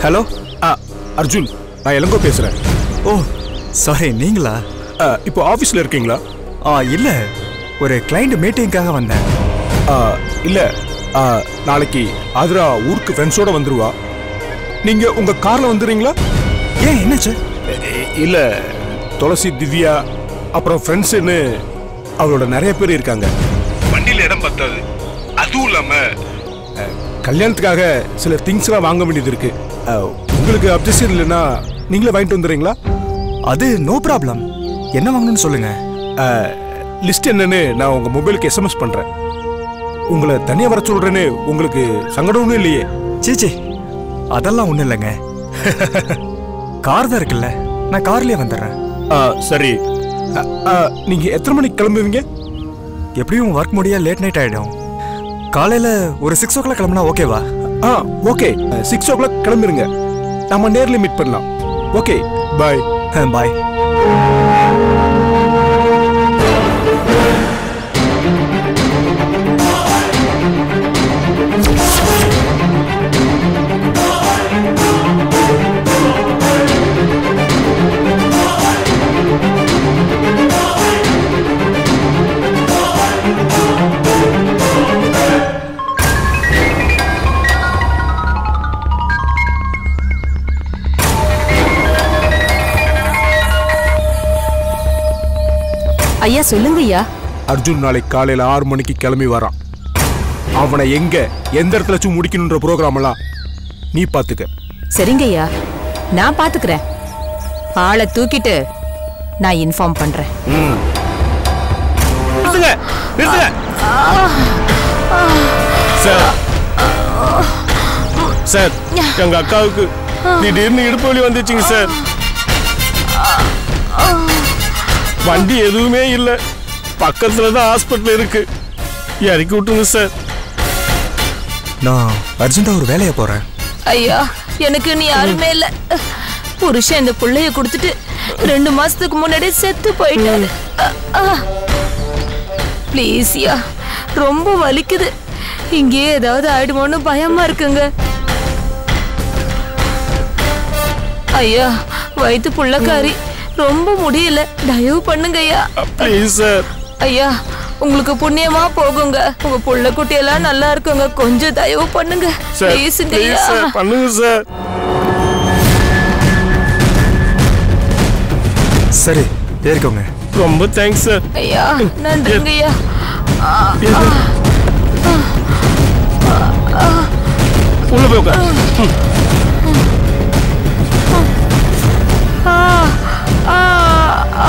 Hello ஆ அர்ஜுன் நான் இளங்கோ பேசுறேன் ஓ sorry நீங்களா ஆ, இப்போ ஆஃபீஸில் இருக்கீங்களா ஆ இல்ல ஒரு கிளைண்ட் மீட்டிங்காக வந்தேன் ஆ, இல்ல ஆ, நாளைக்கு ஆதிரா ஊருக்கு ஃப்ரெண்ட்ஸோட வந்துருவா நீங்க உங்க கார்ல வந்துடுறீங்களா ஏன் என்னாச்சு இ- இல்ல துளசி திவ்யா அப்புறம் ஃப்ரெண்ட்ஸ்னு அவளோட நிறைய பேர் இருக்காங்க வண்டியில் இடம் பத்தாது அதுவும் இல்லாம அ, கல்யாணத்துக்காக சில திங்ஸ்லாம் வாங்க வேண்டியது இருக்கு அ, உங்களுக்கு அப்ஜெக்ஷன் இல்லைன்னா நீங்களே வாங்கிட்டு வந்துடுறீங்களா அது நோ ப்ராப்ளம் என்ன வாங்கணும்னு சொல்லுங்க லிஸ்ட் என்னன்னு நான் உங்க மொபைலுக்கு எஸ்எம்எஸ் பண்றேன் உங்களை தனியா வர சொல்றேன்னு உங்களுக்கு சங்கடம் ஒன்றும் இல்லையே சீச்சி அதெல்லாம் ஒண்ணும் இல்லைங்க கார் தான் இருக்குல்ல நான் கார்லயே வந்துடுறேன் ஆ, சரி அ, ஆ, நீங்க எத்தனை மணிக்கு கிளம்புவீங்க எப்படியும் ஒர்க் முடிய லேட் நைட் ஆயிடும் காலையில ஒரு சிக்ஸ் ஓ கிளாக் கிளம்புனா ஓகேவா ஆ ஓகே சிக்ஸ் ஓ கிளாக் கிளம்பிருங்க நம்ம நேர்ல மீட் பண்ணலாம் ஓகே பாய் பாய் ஐயா சொல்லுங்க ஐயா அர்ஜுன் நாளைக்கு காலையில ஆறு மணிக்கு கிளம்பி வரான் அவனை எங்க எந்த இடத்துல வச்சு முடிக்கணுன்ற ப்ரோக்ராம் எல்லாம் நீ பாத்துக்க சரிங்க ஐயா நான் பாத்துக்கிறேன் ஆளை தூக்கிட்டு நான் இன்ஃபார்ம் பண்றேன் நிறுத்துங்க நிறுத்துங்க சார் சார் எங்க அக்காவுக்கு திடீர்னு இடுப்பு வலி வந்துச்சுங்க சார் வண்டி எதுவுமே இல்ல பக்கத்துல தான் ஹாஸ்பிட்டல் இருக்கு இறக்கி விட்டுருங்க சார் நான் அர்ஜென்ட்டா ஒரு வேலையை போறேன் ஐயா எனக்கு நீ யாருமே இல்ல புருஷன் இந்த புள்ளைய கொடுத்துட்டு ரெண்டு மாசத்துக்கு முன்னாடி செத்து போயிட்டாரு ப்ளீஸ் யா ரொம்ப வலிக்குது இங்கேயே ஏதாவது ஆயிடுமோன்னு பயமா இருக்குங்க ஐயா வயித்து புள்ளக்காரி ரொம்ப முடியல தயவு பண்ணுங்க ஐயா ப்ளீஸ் சார் ஐயா உங்களுக்கு புண்ணியமா போகுங்க உங்க புள்ள குட்டியெல்லாம் நல்லா இருக்குங்க கொஞ்சம் தயவு பண்ணுங்க சார் ப்ளீஸுங்க ப்ளீஸ் ஐயா சார் பண்ணுங்க சார் சரி ஏறிக்கோங்க ரொம்ப தேங்க்ஸ் சார் ஐயா நன்றிங்க ஐயா உள்ள போய் உட்கார் ஆ, ஆ, ஆ,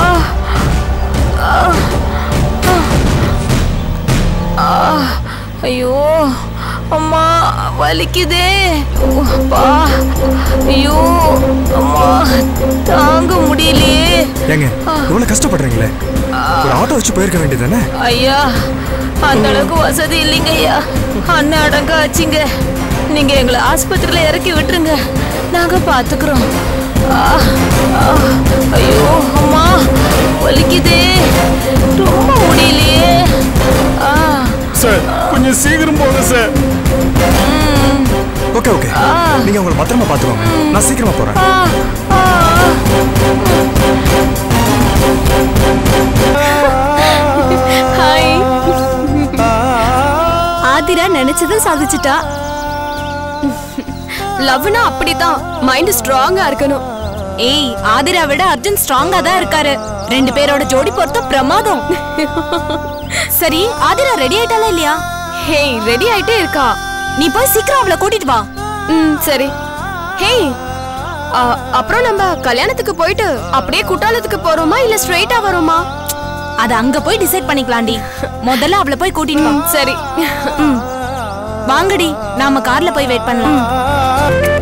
ஆ. ஐயோ அம்மா வலிக்குதே ஓ, அப்பா ஐயோ அம்மா தாங்க முடியலையே ஏங்க இவ்வளவு கஷ்டப்படுறீங்களே ஒரு ஆட்டோ வச்சு போயிருக்க வேண்டியதானே ஐயா அந்த அளவுக்கு வசதி இல்லைங்க ஐயா அண்ணன் அடங்க ஆச்சுங்க நீங்க எங்களை ஆஸ்பத்திரியில இறக்கி விட்டுருங்க நாங்க பாத்துக்கிறோம் ஆ, ஆ, ஐயோ அம்மா வலிக்குதே ரொம்ப முடியலையே ஆ, சார் கொஞ்சம் சீக்கிரம் போங்க சார் ஓகே ஓகே நீங்க உங்களை பத்திரமா பாத்துக்கோங்க நான் சீக்கிரமா போறேன் ஆ, ஆ. ஹாய் ஆதிரா நினைச்சதை சாதிச்சிட்டா லவ்னா அப்படிதான் மைண்ட் ஸ்ட்ராங்கா இருக்கணும் ஏய் ஆதிரா விட அர்ஜுன் ஸ்ட்ராங்கா தான் இருக்காரு ரெண்டு பேரோட ஜோடி பொறுத்த பிரமாதம் சரி ஆதிரா ரெடி ஆயிட்டாளா இல்லையா ஹேய் ரெடி ஆயிட்டே இருக்கா நீ போய் சீக்கிரம் அவளை கூட்டிட்டு வா ம் சரி ஹேய் ஆ, அப்புறம் நம்ம கல்யாணத்துக்கு போயிட்டு அப்படியே குட்டாலத்துக்கு போறோமா இல்ல ஸ்ட்ரைட்டா வரோமா அது அங்க போய் டிசைட் பண்ணிக்கலாம்டி முதல்ல அவளை போய் கூட்டிட்டு வா சரி வாங்கடி நாம கார்ல போய் வெயிட் பண்ணலாம்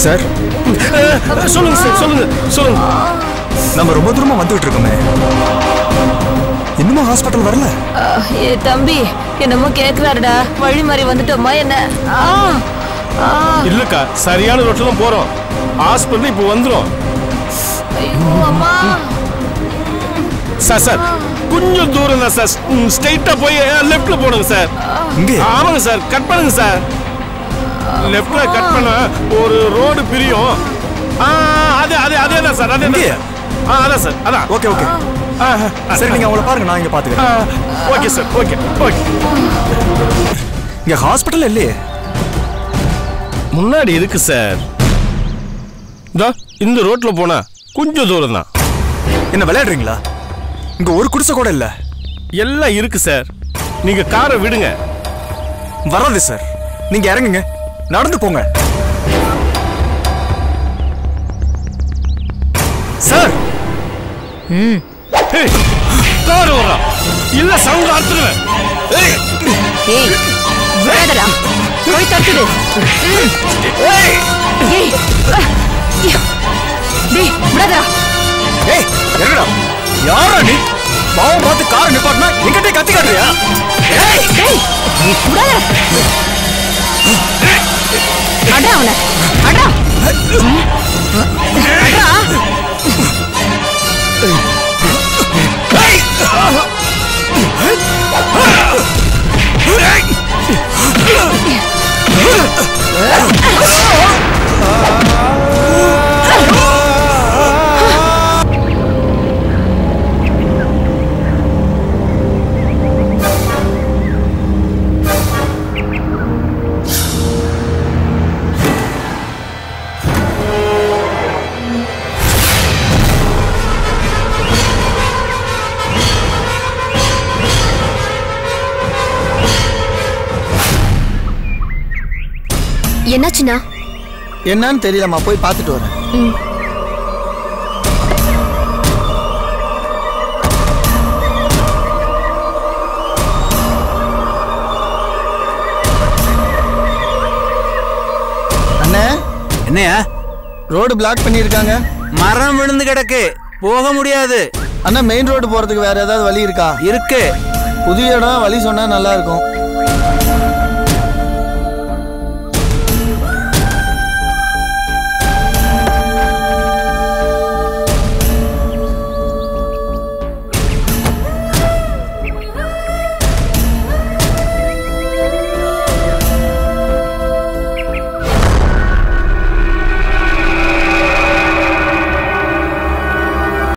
சார் அஹ், சொல்லுங்க சார் சொல்லுங்க சொல்லுங்க நம்ம ரொம்ப தூரமா வந்துகிட்டு இருக்கோமே இன்னுமா ஹாஸ்பிட்டல் வரல அஹ், ஏ தம்பி என்னமோ கேக்குறாருடா வழி மாறி வந்துட்டோமா என்ன ஆ, ஆ, இல்லக்கா சரியான ரோட்ல தான் போறோம் ஹாஸ்பிட்டல் இப்போ வந்துரும் ஐயோ அம்மா சார் சார் கொஞ்சம் தூரம் தான் சார் ஸ்ட்ரைட்டா போய் லெஃப்ட்ல போடுங்க சார் இங்கே ஆமாங்க சார் கட் பண்ணுங்க சார் லெஃப்ட்ல கட் பண்ணா ஒரு ரோடு பிரியும் ஆ அதே அதே அதே தான் சார் அதே இங்கேயா? தான் ஆ அதான் சார் அதான் ஓகே ஓகே ஆ, ஆ, சரி நீங்க அவங்கள பாருங்க நான் இங்க ஆ, பாத்துக்கிறேன் ஓகே சார் ஓகே ஓகே இங்க ஹாஸ்பிட்டல் இல்லையே முன்னாடி இருக்கு சார் இதோ இந்த ரோட்ல போனா கொஞ்சம் தூரம் தான் என்ன விளையாடுறீங்களா இங்க ஒரு குடிசை கூட இல்ல எல்லாம் இருக்கு சார் நீங்க காரை விடுங்க வராது சார் நீங்க இறங்குங்க நடந்து போங்க சார் ஏய், கார் வரா இல்ல சவுண்ட் ஆத்துருவேன் ஏய், ஏய் விடாதடா போய் தட்டுடு ஏய், ஏய் அஹ், ஐயோ. டேய் விடாதடா ஏய் இறங்குடா யாரா நீ பாவம் பார்த்து கார் நிப்பாட்டினா எங்கிட்ட கத்தி காட்டுறியா ஏய் டேய் விடாத அடா அவனை அடா அடா என்னாச்சுண்ணா என்னன்னு தெரியலம்மா போய் பார்த்துட்டு வரேன் அண்ணே என்னையா ரோடு பிளாக் பண்ணியிருக்காங்க மரம் விழுந்து கிடக்கு போக முடியாது அண்ணா மெயின் ரோடு போறதுக்கு வேற ஏதாவது வழி இருக்கா இருக்கு புதிய இடம் வழி சொன்னா நல்லா இருக்கும்